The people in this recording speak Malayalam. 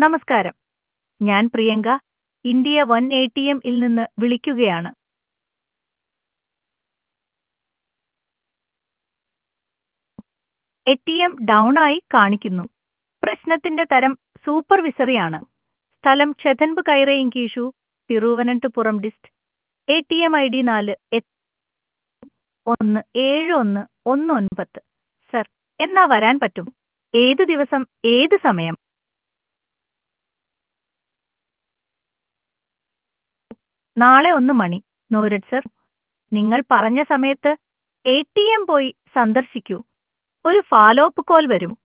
നമസ്കാരം ഞാൻ Priyanka India one A T M ഇൽ നിന്ന് വിളിക്കുകയാണ് എ ടി എം ഡൗൺ ആയി കാണിക്കുന്നു പ്രശ്നത്തിന്റെ തരം സൂപ്പർവിസറിയാണ് സ്ഥലം ചെതൻപ് കൈറയിൻകീഷു Thiruvananthapuram dist A T M I D നാല് എ- ഒന്ന് ഏഴ് ഒന്ന് ഒന്ന് ഒൻപത് സർ എന്നാ വരാൻ പറ്റും ഏത് ദിവസം ഏത് സമയം നാളെ ഒന്ന് മണി നോരഡ് സർ നിങ്ങൾ പറഞ്ഞ സമയത്ത് എ ടി എം പോയി സന്ദർശിക്കൂ ഒരു ഫോളോ അപ്പ് കോൾ വരും